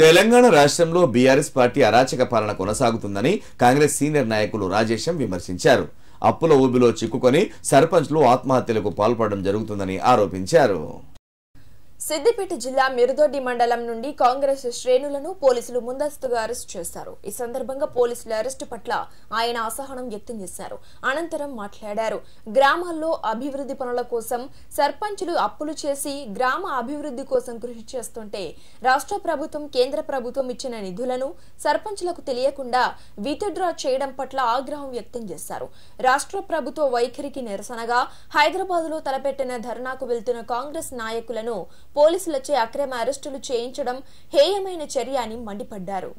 తెలంగాణ రాష్ట్రంలో BRS party అరాచక పాలన కొనసాగుతుందని కాంగ్రెస్ సీనియర్ నాయకులు రాజేశం విమర్శించారు అప్పుల ఊబిలో చిక్కుకొని సర్పంచ్లు ఆత్మహత్యలకు పాల్పడడం జరుగుతుందని ఆరోపించారు సిద్దిపేట జిల్లా మిరుదొడ్డి మండలం నుండి కాంగ్రెస్ శ్రేణులను పోలీసులు ముందస్తుగా అరెస్ట్ చేశారు ఈ సందర్భంగా పోలీసుల అరెస్టు పట్ల ఆయన అసహనం వ్యక్తం చేశారు అనంతరం మాట్లాడారు గ్రామాల్లో అభివృద్ధి పనుల కోసం సర్పంచులు అప్పులు చేసి గ్రామ అభివృద్ధి కోసం కృషి చేస్తుంటే రాష్ట్ర ప్రభుత్వం కేంద్ర ప్రభుత్వం ఇచ్చిన నిధులను సర్పంచులకు తెలియకుండా విత్డ్రా చేయడం పట్ల ఆగ్రహం వ్యక్తం చేశారు రాష్ట్ర ప్రభుత్వ వైఖరికి నిరసనగా హైదరాబాద్ లో తలపెట్టిన ధర్నాకు వెళ్తున్న కాంగ్రెస్ నాయకులను పోలీసులచే అక్రమ అరెస్టులు చేయించడం హేయమైన చర్య అని మండిపడ్డారు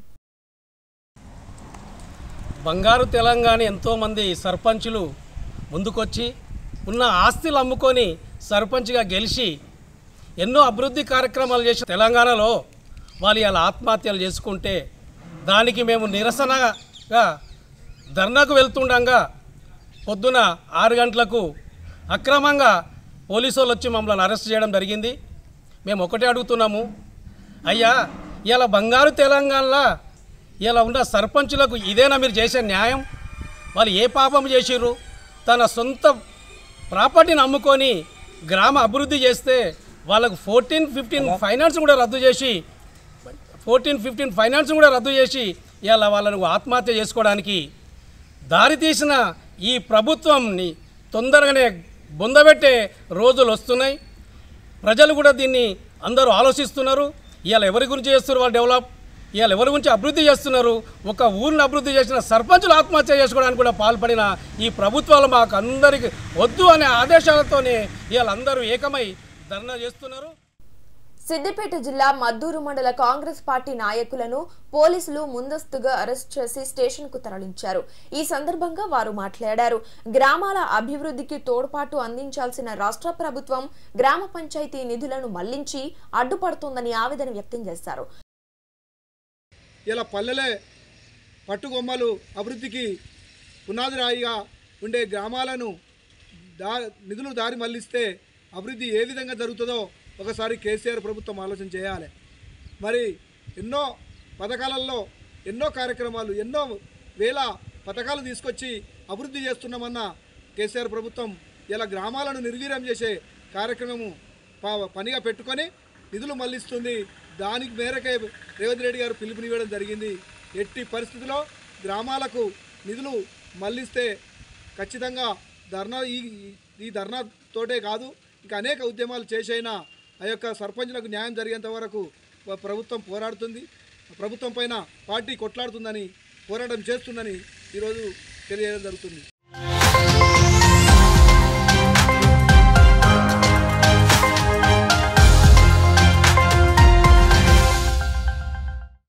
బంగారు తెలంగాణ ఎంతోమంది సర్పంచులు ముందుకొచ్చి ఉన్న ఆస్తులు అమ్ముకొని సర్పంచ్గా గెలిచి ఎన్నో అభివృద్ధి కార్యక్రమాలు చేసి తెలంగాణలో వాళ్ళు ఇలా ఆత్మహత్యలు చేసుకుంటే దానికి మేము నిరసనగా ధర్నాకు వెళ్తుండగా పొద్దున ఆరు గంటలకు అక్రమంగా పోలీసు వాళ్ళు వచ్చి మమ్మల్ని అరెస్ట్ చేయడం జరిగింది మేము ఒకటే అడుగుతున్నాము అయ్యా ఇలా బంగారు తెలంగాణలో ఇలా ఉన్న సర్పంచులకు ఇదేనా మీరు చేసే న్యాయం వాళ్ళు ఏ పాపం చేసిర్రు తన సొంత ప్రాపర్టీని అమ్ముకొని గ్రామ అభివృద్ధి చేస్తే వాళ్ళకు ఫోర్టీన్ ఫిఫ్టీన్ ఫైనాన్స్ కూడా రద్దు చేసి ఫోర్టీన్ ఫిఫ్టీన్ ఫైనాన్స్ కూడా రద్దు చేసి ఇలా వాళ్ళను ఆత్మహత్య చేసుకోవడానికి దారి తీసిన ఈ ప్రభుత్వంని తొందరగానే బొందబెట్టే రోజులు వస్తున్నాయి ప్రజలు కూడా దీన్ని అందరూ ఆలోచిస్తున్నారు ఇవాళ ఎవరి గురించి చేస్తున్నారు వాళ్ళు డెవలప్ ఇవాళ ఎవరి గురించి అభివృద్ధి చేస్తున్నారు ఒక ఊరిని అభివృద్ధి చేసిన సర్పంచులు ఆత్మహత్య చేసుకోవడానికి కూడా పాల్పడిన ఈ ప్రభుత్వాలు మాకు అందరికి వద్దు అనే ఆదేశాలతోనే ఇవాళ అందరూ ఏకమై ధర్నా చేస్తున్నారు సిద్దిపేట జిల్లా మద్దూరు మండల కాంగ్రెస్ పార్టీ నాయకులను పోలీసులు ముందస్తుగా అరెస్ట్ చేసి స్టేషన్ కు తరలించారు ఈ సందర్భంగా వారు మాట్లాడారు గ్రామాల అభివృద్ధికి తోడ్పాటు అందించాల్సిన రాష్ట్ర ప్రభుత్వం గ్రామ పంచాయతీ నిధులను మళ్లించి అడ్డుపడుతోందని ఆవేదన వ్యక్తం చేశారు ఇలా పల్లెలే పట్టుకొమ్మలు అభివృద్ధికి పునాది రాయిగా ఉండే గ్రామాలను దా నిధులు దారి మళ్లిస్తే అభివృద్ధి ఏ విధంగా జరుగుతుందో ఒకసారి కేసీఆర్ ప్రభుత్వం ఆలోచన చేయాలి మరి ఎన్నో పథకాలలో ఎన్నో కార్యక్రమాలు ఎన్నో వేల పథకాలు తీసుకొచ్చి అభివృద్ధి చేస్తున్నామన్న కేసీఆర్ ప్రభుత్వం ఇలా గ్రామాలను నిర్వీర్యం చేసే కార్యక్రమము ప- పనిగా పెట్టుకొని నిధులు మళ్లిస్తుంది దానికి మేరకే రేవంత్ రెడ్డి గారు పిలుపునివ్వడం జరిగింది ఎట్టి పరిస్థితిలో గ్రామాలకు నిధులు మళ్లిస్తే ఖచ్చితంగా ధర్నా ఈ ఈ ధర్నా తోటే కాదు ఇంకా అనేక ఉద్యమాలు చేసైనా ఆ యొక్క సర్పంచులకు న్యాయం జరిగేంత వరకు ప్ర- ప్రభుత్వం పోరాడుతుంది ప్రభుత్వం పైన పార్టీ కొట్లాడుతుందని పోరాటం చేస్తుందని ఈరోజు తెలియజేయడం జరుగుతుంది